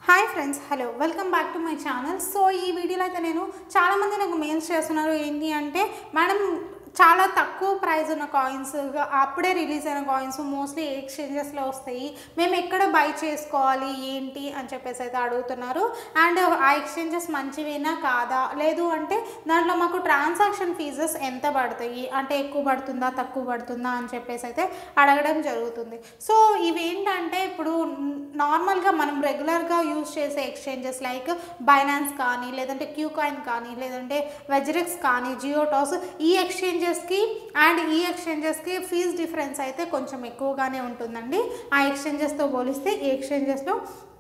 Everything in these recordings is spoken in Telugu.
hi friends hello welcome back to my channel so ఈ వీడియోలో అయితే నేను చాలామంది నాకు మెయిల్స్ చేస్తున్నారు ఏంటి అంటే మేడం చాలా తక్కువ ప్రైస్ ఉన్న కాయిన్స్ అప్పుడే రిలీజ్ అయిన కాయిన్స్ మోస్ట్లీ ఎక్స్చేంజెస్లో వస్తాయి మేము ఎక్కడ బై చేసుకోవాలి ఏంటి అని చెప్పేసి అయితే అడుగుతున్నారు అండ్ ఆ ఎక్స్చేంజెస్ మంచివేనా కాదా లేదు అంటే దాంట్లో మాకు ట్రాన్సాక్షన్ ఫీజెస్ ఎంత పడతాయి అంటే ఎక్కువ పడుతుందా తక్కువ పడుతుందా అని చెప్పేసి అయితే అడగడం జరుగుతుంది సో ఇవేంటంటే ఇప్పుడు నార్మల్గా మనం రెగ్యులర్గా యూజ్ చేసే ఎక్స్చేంజెస్ లైక్ బైనాన్స్ కానీ లేదంటే క్యూ కాయిన్ కానీ లేదంటే వెజరిక్స్ కానీ జియోటాస్ ఈ ఎక్స్చేంజెస్కి అండ్ ఈ ఎక్స్చేంజెస్కి ఫీజ్ డిఫరెన్స్ అయితే కొంచెం ఎక్కువగానే ఉంటుందండి ఆ ఎక్స్చేంజెస్తో పోలిస్తే ఈ ఎక్స్చేంజెస్లో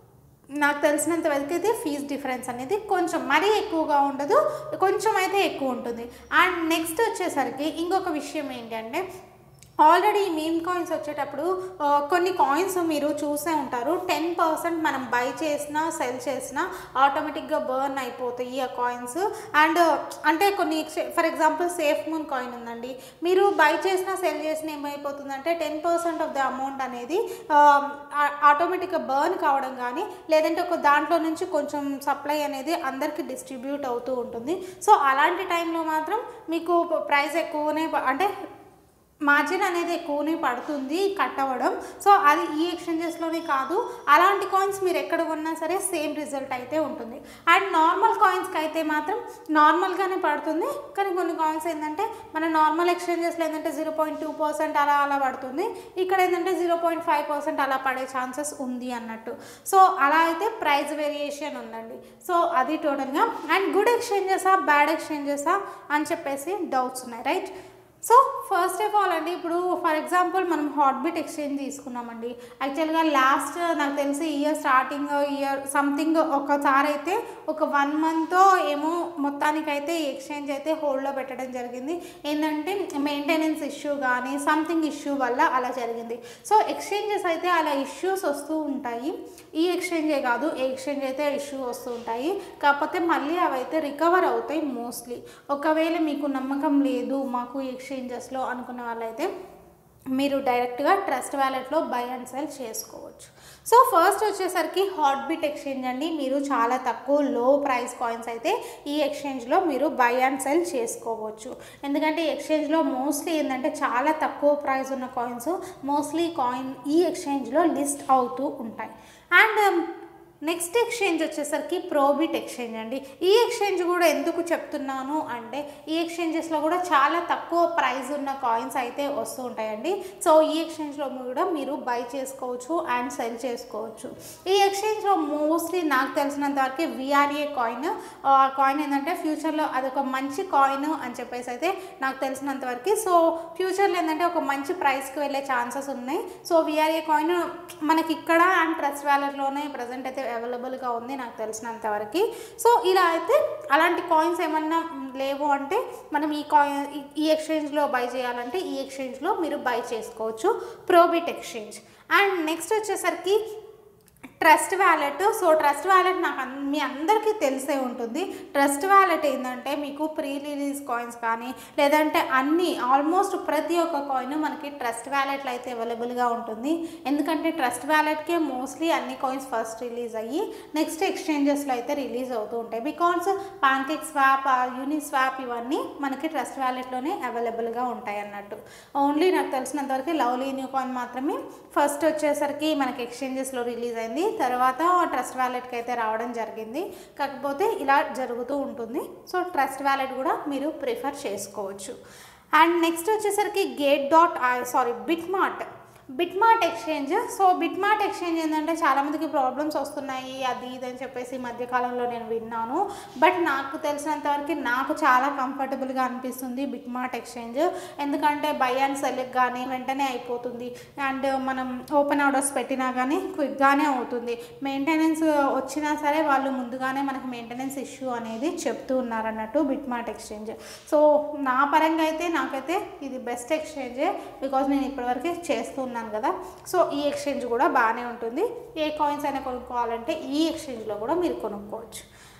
నాకు తెలిసినంత వరకు అయితే ఫీజ్ డిఫరెన్స్ అనేది కొంచెం మరీ ఎక్కువగా ఉండదు కొంచెం అయితే ఎక్కువ ఉంటుంది అండ్ నెక్స్ట్ వచ్చేసరికి ఇంకొక విషయం ఏంటంటే ఆల్రెడీ మీమ్ కాయిన్స్ వచ్చేటప్పుడు ఆ, కొన్ని కాయిన్స్ మీరు చూసే ఉంటారు టెన్ పర్సెంట్ మనం బై చేసినా సెల్ చేసినా ఆటోమేటిక్గా బర్న్ అయిపోతాయి ఆ కాయిన్స్ అండ్ అంటే కొన్ని for example safe moon coin ఉందండి మీరు బై చేసినా సెల్ చేసినా ఏమైపోతుందంటే ten percent of the amount అనేది ఆటోమేటిక్గా బర్న్ కావడం కానీ లేదంటే ఒక దాంట్లో నుంచి కొంచెం సప్లై అనేది అందరికీ డిస్ట్రిబ్యూట్ అవుతూ ఉంటుంది సో అలాంటి టైంలో మాత్రం మీకు ప్రైస్ ఎక్కువనే ప- అంటే మార్జిన్ అనేది ఎక్కువనే పడుతుంది కట్ అవ్వడం సో అది ఈ ఎక్స్చేంజెస్లోనే కాదు అలాంటి కాయిన్స్ మీరు ఎక్కడ కొన్నా సరే సేమ్ రిజల్ట్ అయితే ఉంటుంది అండ్ నార్మల్ కాయిన్స్కి అయితే మాత్రం నార్మల్గానే పడుతుంది కానీ కొన్ని కాయిన్స్ ఏంటంటే మన నార్మల్ ఎక్స్చేంజెస్లో ఏంటంటే జీరో పాయింట్ టూ పర్సెంట్ అలా అలా పడుతుంది ఇక్కడ ఏంటంటే జీరో పాయింట్ ఫైవ్ పర్సెంట్ అలా పడే ఛాన్సెస్ ఉంది అన్నట్టు సో అలా అయితే ప్రైస్ వేరియేషన్ ఉందండి సో అది టోటల్గా అండ్ గుడ్ ఎక్స్చేంజెసా బ్యాడ్ ఎక్స్చేంజెసా అని చెప్పేసి డౌట్స్ ఉన్నాయి right so first of all అండి ఇప్పుడు ఫర్ ఎగ్జాంపుల్ మనం హాట్బీట్ ఎక్స్చేంజ్ తీసుకున్నామండి యాక్చువల్గా లాస్ట్ నాకు తెలిసి ఇయర్ స్టార్టింగ్ ఇయర్ సంథింగ్ ఒకసారి అయితే ఒక వన్ మంత్ ఏమో మొత్తానికైతే ఈ ఎక్స్చేంజ్ అయితే హోల్డ్లో పెట్టడం జరిగింది ఏంటంటే మెయింటెనెన్స్ ఇష్యూ కానీ సంథింగ్ ఇష్యూ వల్ల అలా జరిగింది సో ఎక్స్చేంజెస్ అయితే అలా ఇష్యూస్ వస్తూ ఉంటాయి ఈ ఎక్స్చేంజే కాదు ఏ ఎక్స్చేంజ్ అయితే ఇష్యూ వస్తూ ఉంటాయి కాకపోతే మళ్ళీ అవైతే రికవర్ అవుతాయి మోస్ట్లీ ఒకవేళ మీకు నమ్మకం లేదు మాకు ఎక్స్చేంజెస్లో అనుకున్న వాళ్ళైతే మీరు డైరెక్ట్గా ట్రస్ట్ వ్యాలెట్లో బై అండ్ సెల్ చేసుకోవచ్చు సో ఫస్ట్ వచ్చేసరికి హాట్ బిట్ ఎక్స్చేంజ్ అండి మీరు చాలా తక్కువ లో ప్రైస్ కాయిన్స్ అయితే ఈ ఎక్స్చేంజ్లో మీరు బై అండ్ సెల్ చేసుకోవచ్చు ఎందుకంటే ఈ ఎక్స్చేంజ్లో మోస్ట్లీ ఏంటంటే చాలా తక్కువ ప్రైస్ ఉన్న కాయిన్స్ మోస్ట్లీ కాయిన్ ఈ ఎక్స్చేంజ్లో లిస్ట్ అవుతూ ఉంటాయి అండ్ నెక్స్ట్ ఎక్స్చేంజ్ వచ్చేసరికి ప్రోబిట్ ఎక్స్చేంజ్ అండి ఈ ఎక్స్చేంజ్ కూడా ఎందుకు చెప్తున్నాను అంటే ఈ ఎక్స్చేంజెస్లో కూడా చాలా తక్కువ ప్రైస్ ఉన్న కాయిన్స్ అయితే వస్తూ ఉంటాయండి సో ఈ ఎక్స్చేంజ్లో కూడా మీరు బై చేసుకోవచ్చు అండ్ సెల్ చేసుకోవచ్చు ఈ ఎక్స్చేంజ్లో మోస్ట్లీ నాకు తెలిసినంత వరకు విఆర్ఏ కాయిన్ ఆ కాయిన్ ఏంటంటే ఫ్యూచర్లో అదొక మంచి కాయిన్ అని చెప్పేసి అయితే నాకు తెలిసినంత వరకు సో ఫ్యూచర్లో ఏంటంటే ఒక మంచి ప్రైస్కి వెళ్ళే ఛాన్సెస్ ఉన్నాయి సో విఆర్ఏ కాయిన్ మనకి ఇక్కడ అండ్ ట్రస్ట్ వ్యాలెట్లోనే ప్రజెంట్ అయితే అవైలబుల్గా ఉంది నాకు తెలిసినంత వరకు సో ఇలా అయితే అలాంటి కాయిన్స్ ఏమన్నా మ్, లేవు అంటే మనం ఈ కాయిన్ ఈ ఎక్స్చేంజ్లో బై చేయాలంటే ఈ ఎక్స్చేంజ్లో మీరు బై చేసుకోవచ్చు ప్రోబిట్ ఎక్స్చేంజ్ అండ్ నెక్స్ట్ వచ్చేసరికి trust wallet so trust wallet నాకు అన్- మీ అందరికీ తెలిసే ఉంటుంది ట్రస్ట్ వ్యాలెట్ ఏంటంటే మీకు ప్రీ రిలీజ్ కాయిన్స్ కానీ లేదంటే అన్ని ఆల్మోస్ట్ ప్రతి ఒక్క కాయిన్ మనకి ట్రస్ట్ వ్యాలెట్లో అయితే అవైలబుల్గా ఉంటుంది ఎందుకంటే ట్రస్ట్ వ్యాలెట్కే మోస్ట్లీ అన్ని కాయిన్స్ ఫస్ట్ రిలీజ్ అయ్యి నెక్స్ట్ ఎక్స్చేంజెస్లో అయితే రిలీజ్ అవుతూ ఉంటాయి because PancakeSwap Uniswap ఇవన్నీ మనకి ట్రస్ట్ వ్యాలెట్లోనే అవైలబుల్గా ఉంటాయి అన్నట్టు ఓన్లీ నాకు తెలిసినంత వరకు లవ్లీ న్యూ కాయిన్ మాత్రమే ఫస్ట్ వచ్చేసరికి మనకి ఎక్స్చేంజెస్లో రిలీజ్ అయింది తర్వాత ట్రస్ట్ వ్యాలెట్కి అయితే రావడం జరిగింది కాకపోతే ఇలా జరుగుతూ ఉంటుంది సో ట్రస్ట్ వ్యాలెట్ కూడా మీరు ప్రిఫర్ చేసుకోవచ్చు అండ్ నెక్స్ట్ వచ్చేసరికి gate dot sorry BitMart BitMart exchange so BitMart exchange ఏంటంటే చాలామందికి ప్రాబ్లమ్స్ వస్తున్నాయి అది ఇది అని చెప్పేసి ఈ మధ్యకాలంలో నేను విన్నాను బట్ నాకు తెలిసినంత వరకు నాకు చాలా కంఫర్టబుల్గా అనిపిస్తుంది బిట్ మార్ట్ ఎక్స్చేంజ్ ఎందుకంటే బై అండ్ సెల్ కానీ వెంటనే అయిపోతుంది అండ్ మనం ఓపెన్ ఆర్డర్స్ పెట్టినా కానీ క్విక్గానే అవుతుంది మెయింటెనెన్స్ వచ్చినా సరే వాళ్ళు ముందుగానే మనకి మెయింటెనెన్స్ ఇష్యూ అనేది చెప్తూ ఉన్నారు అన్నట్టు బిట్ మార్ట్ ఎక్స్చేంజ్ సో నా పరంగా అయితే నాకైతే ఇది బెస్ట్ ఎక్స్చేంజే బికాజ్ నేను ఇప్పటివరకు చేస్తున్నాను కదా సో ఈ ఎక్స్చేంజ్ కూడా బాగానే ఉంటుంది ఏ కాయిన్స్ అయినా కొనుక్కోవాలంటే ఈ ఎక్స్చేంజ్లో కూడా మీరు కొనుక్కోవచ్చు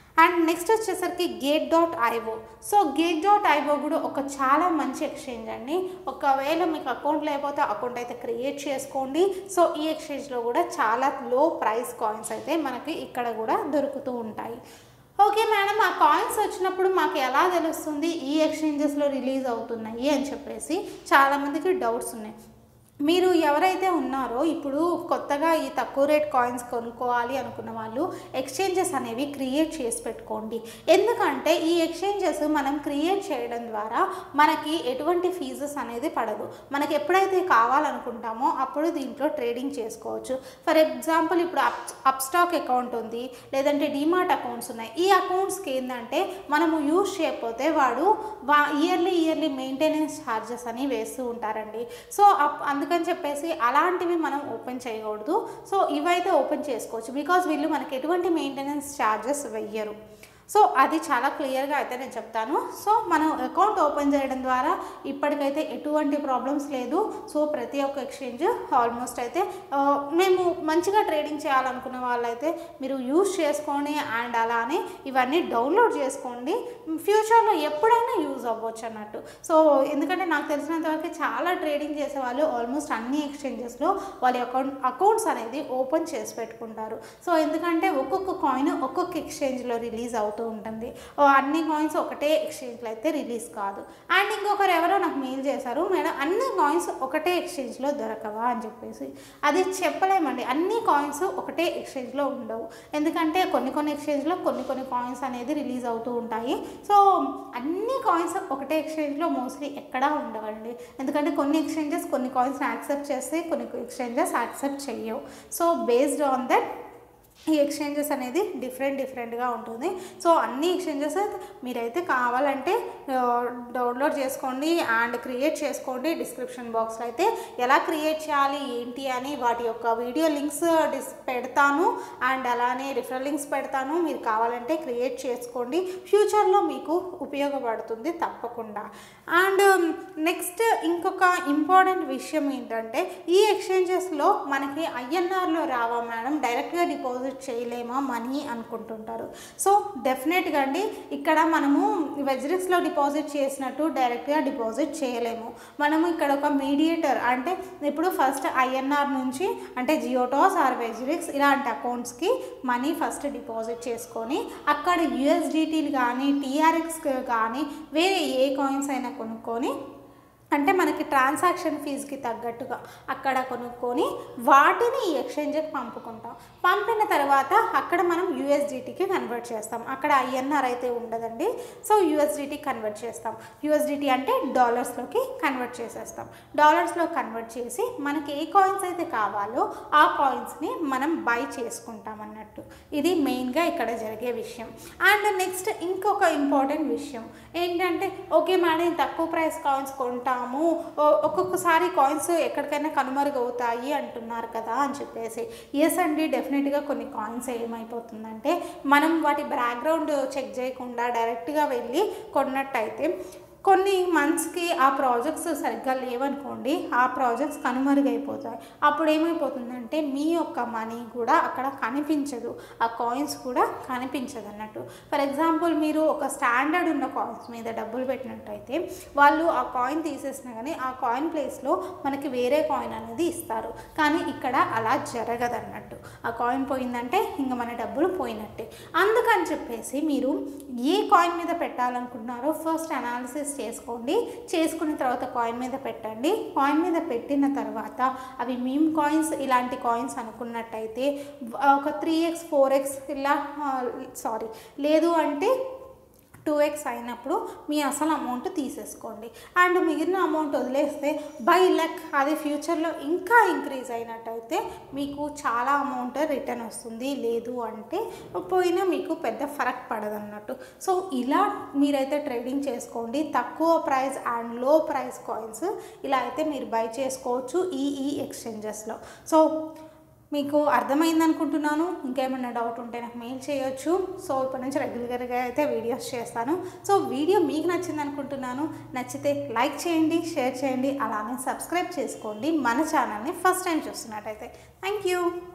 అండ్ నెక్స్ట్ వచ్చేసరికి gate dot IO so gate dot IO కూడా ఒక చాలా మంచి ఎక్స్చేంజ్ అండి ఒకవేళ మీకు అకౌంట్ లేకపోతే అకౌంట్ అయితే క్రియేట్ చేసుకోండి సో ఈ ఎక్స్చేంజ్లో కూడా చాలా లో ప్రైస్ కాయిన్స్ అయితే మనకి ఇక్కడ కూడా దొరుకుతూ ఉంటాయి ఓకే మేడం ఆ కాయిన్స్ వచ్చినప్పుడు మాకు ఎలా తెలుస్తుంది ఈ ఎక్స్చేంజెస్లో రిలీజ్ అవుతున్నాయి అని చెప్పేసి చాలామందికి డౌట్స్ ఉన్నాయి మీరు ఎవరైతే ఉన్నారో ఇప్పుడు కొత్తగా ఈ తక్కువ రేట్ కాయిన్స్ కొనుక్కోవాలి అనుకున్న వాళ్ళు ఎక్స్చేంజెస్ అనేవి క్రియేట్ చేసి పెట్టుకోండి ఎందుకంటే ఈ ఎక్స్చేంజెస్ మనం క్రియేట్ చేయడం ద్వారా మనకి ఎటువంటి ఫీజెస్ అనేది పడదు మనకి ఎప్పుడైతే కావాలనుకుంటామో అప్పుడు దీంట్లో ట్రేడింగ్ చేసుకోవచ్చు ఫర్ ఎగ్జాంపుల్ ఇప్పుడు అప్ అప్ స్టాక్ అకౌంట్ ఉంది లేదంటే డిమార్ట్ అకౌంట్స్ ఉన్నాయి ఈ అకౌంట్స్కి ఏంటంటే మనము యూజ్ చేయకపోతే వాడు వా ఇయర్లీ ఇయర్లీ మెయింటెనెన్స్ ఛార్జెస్ అని వేస్తూ ఉంటారండి సో అప్ అందుకని చెప్పేసి అలాంటివి మనం ఓపెన్ చేయకూడదు సో ఇవైతే ఓపెన్ చేసుకోవచ్చు బికాజ్ వీళ్ళు మనకి ఎటువంటి మెయింటెనెన్స్ ఛార్జెస్ వెయ్యరు సో అది చాలా క్లియర్గా అయితే నేను చెప్తాను సో మనం అకౌంట్ ఓపెన్ చేయడం ద్వారా ఇప్పటికైతే ఎటువంటి ప్రాబ్లమ్స్ లేదు సో ప్రతి ఒక్క ఎక్స్చేంజ్ ఆల్మోస్ట్ అయితే ఆ, మేము మంచిగా ట్రేడింగ్ చేయాలనుకున్న వాళ్ళైతే మీరు యూస్ చేసుకోండి అండ్ అలానే ఇవన్నీ డౌన్లోడ్ చేసుకోండి ఫ్యూచర్లో ఎప్పుడైనా యూజ్ అవ్వచ్చు అన్నట్టు సో ఎందుకంటే నాకు తెలిసినంత వరకు చాలా ట్రేడింగ్ చేసే వాళ్ళు ఆల్మోస్ట్ అన్ని ఎక్స్చేంజెస్లో వాళ్ళ అకౌంట్ అకౌంట్స్ అనేది ఓపెన్ చేసి పెట్టుకుంటారు సో ఎందుకంటే ఒక్కొక్క కాయిన్ ఒక్కొక్క ఎక్స్చేంజ్లో రిలీజ్ అవుతూ ఉంటుంది ఓ అన్ని కాయిన్స్ ఒకటే ఎక్స్చేంజ్లో అయితే రిలీజ్ కాదు అండ్ ఇంకొకరు ఎవరో నాకు మెయిల్ చేశారు మేడం అన్ని కాయిన్స్ ఒకటే ఎక్స్చేంజ్లో దొరకవా అని చెప్పేసి అది చెప్పలేమండి అన్ని కాయిన్స్ ఒకటే ఎక్స్చేంజ్లో ఉండవు ఎందుకంటే కొన్ని కొన్ని ఎక్స్చేంజ్లో కొన్ని కొన్ని కాయిన్స్ అనేది రిలీజ్ అవుతూ ఉంటాయి సో అన్ని కాయిన్స్ ఒకటే ఎక్స్చేంజ్లో మోస్ట్లీ ఎక్కడా ఉండవండి ఎందుకంటే కొన్ని ఎక్స్చేంజెస్ కొన్ని కాయిన్స్ని యాక్సెప్ట్ చేస్తే కొన్ని ఎక్స్చేంజెస్ యాక్సెప్ట్ చెయ్యవు సో బేస్డ్ ఆన్ దట్ ఈ ఎక్స్చేంజెస్ అనేది డిఫరెంట్ డిఫరెంట్గా ఉంటుంది సో అన్ని ఎక్స్చేంజెస్ మీరైతే కావాలంటే ఆ, డౌన్లోడ్ చేసుకోండి అండ్ క్రియేట్ చేసుకోండి డిస్క్రిప్షన్ బాక్స్లో అయితే ఎలా క్రియేట్ చేయాలి ఏంటి అని వాటి యొక్క వీడియో లింక్స్ డిస్ పెడతాను అండ్ అలానే రిఫరల్ లింక్స్ పెడతాను మీరు కావాలంటే క్రియేట్ చేసుకోండి ఫ్యూచర్లో మీకు ఉపయోగపడుతుంది తప్పకుండా అండ్ నెక్స్ట్ ఇంకొక ఇంపార్టెంట్ విషయం ఏంటంటే ఈ ఎక్స్చేంజెస్లో మనకి ఐఎన్ఆర్లో రావా మేడం డైరెక్ట్గా డిపాజిట్ చేయలేమా మనీ అనుకుంటుంటారు సో డెఫినెట్గా అండి ఇక్కడ మనము వెజ్రిక్స్లో డిపాజిట్ చేసినట్టు డైరెక్ట్గా డిపాజిట్ చేయలేము మనము ఇక్కడ ఒక మీడియేటర్ అంటే ఇప్పుడు ఫస్ట్ ఐఎన్ఆర్ నుంచి అంటే జియోటాస్ ఆర్ వెజ్రిక్స్ ఇలాంటి అకౌంట్స్కి మనీ ఫస్ట్ డిపాజిట్ చేసుకొని అక్కడ యుఎస్డిటీలు కానీ టీఆర్ఎక్స్ కానీ వేరే ఏ కాయిన్స్ అయినా కొనుక్కొని అంటే మనకి ట్రాన్సాక్షన్ ఫీజుకి తగ్గట్టుగా అక్కడ కొనుక్కొని వాటిని ఈ ఎక్స్చేంజ్కి పంపుకుంటాం పంపిన తర్వాత అక్కడ మనం యూఎస్డిటీకి కన్వర్ట్ చేస్తాం అక్కడ ఐఎన్ఆర్ అయితే ఉండదండి సో యూఎస్డిటీ కన్వర్ట్ చేస్తాం యూఎస్డిటీ అంటే డాలర్స్లోకి కన్వర్ట్ చేసేస్తాం డాలర్స్లో కన్వర్ట్ చేసి మనకి ఏ కాయిన్స్ అయితే కావాలో ఆ కాయిన్స్ని మనం బై చేసుకుంటాం అన్నట్టు ఇది మెయిన్గా ఇక్కడ జరిగే విషయం అండ్ నెక్స్ట్ ఇంకొక ఇంపార్టెంట్ విషయం ఏంటంటే ఓకే మేడం తక్కువ ప్రైస్ కాయిన్స్ కొంటాము ఓ- ఒక్కొక్కసారి కాయిన్స్ ఎక్కడికైనా కనుమరుగవుతాయి అంటున్నారు కదా అని చెప్పేసి ఎస్ అండి డెఫినెట్గా కొన్ని కాయిన్స్ ఏమైపోతుందంటే మనం వాటి బ్యాక్గ్రౌండ్ చెక్ చేయకుండా డైరెక్ట్గా వెళ్ళి కొన్నట్టయితే కొన్ని మంత్స్కి ఆ ప్రాజెక్ట్స్ సరిగ్గా లేవనుకోండి ఆ ప్రాజెక్ట్స్ కనుమరుగైపోతాయి అప్పుడు ఏమైపోతుందంటే మీ యొక్క మనీ కూడా అక్కడ కనిపించదు ఆ కాయిన్స్ కూడా కనిపించదు అన్నట్టు ఫర్ ఎగ్జాంపుల్ మీరు ఒక స్టాండర్డ్ ఉన్న కాయిన్స్ మీద డబ్బులు పెట్టినట్టయితే వాళ్ళు ఆ కాయిన్ తీసేసినా కానీ ఆ కాయిన్ ప్లేస్లో మనకి వేరే కాయిన్ అనేది ఇస్తారు కానీ ఇక్కడ అలా జరగదు అన్నట్టు ఆ కాయిన్ పోయిందంటే ఇంకా మన డబ్బులు పోయినట్టే అందుకని చెప్పేసి మీరు ఏ కాయిన్ మీద పెట్టాలనుకుంటున్నారో ఫస్ట్ అనాలిసిస్ చేసుకోండి చేసుకున్న తర్వాత కాయిన్ మీద పెట్టండి కాయిన్ మీద పెట్టిన తర్వాత అవి మీమ్ కాయిన్స్ ఇలాంటి కాయిన్స్ అనుకున్నట్టయితే ఒక త్రీ ఎక్స్ ఫోర్ ఎక్స్ ఇలా సారీ లేదు అంటే టూ ఎక్స్ అయినప్పుడు మీ అసలు అమౌంట్ తీసేసుకోండి అండ్ మిగిలిన అమౌంట్ వదిలేస్తే బై లక్ అది ఫ్యూచర్లో ఇంకా ఇంక్రీజ్ అయినట్టయితే మీకు చాలా అమౌంట్ రిటర్న్ వస్తుంది లేదు అంటే పోయినా మీకు పెద్ద ఫరక్ పడదన్నట్టు సో ఇలా మీరైతే ట్రేడింగ్ చేసుకోండి తక్కువ price and low price coins ఇలా అయితే మీరు బై చేసుకోవచ్చు ఈ ఈ ఎక్స్చేంజెస్లో సో మీకు అర్థమైంది అనుకుంటున్నాను ఇంకేమైనా డౌట్ ఉంటే నాకు మెయిల్ చేయొచ్చు సో ఇప్పటి నుంచి రెగ్యులర్గా అయితే వీడియోస్ చేస్తాను సో వీడియో మీకు నచ్చింది అనుకుంటున్నాను నచ్చితే లైక్ చేయండి షేర్ చేయండి అలానే సబ్స్క్రైబ్ చేసుకోండి మన ఛానల్ని ఫస్ట్ టైం చూస్తున్నట్టయితే థ్యాంక్ యూ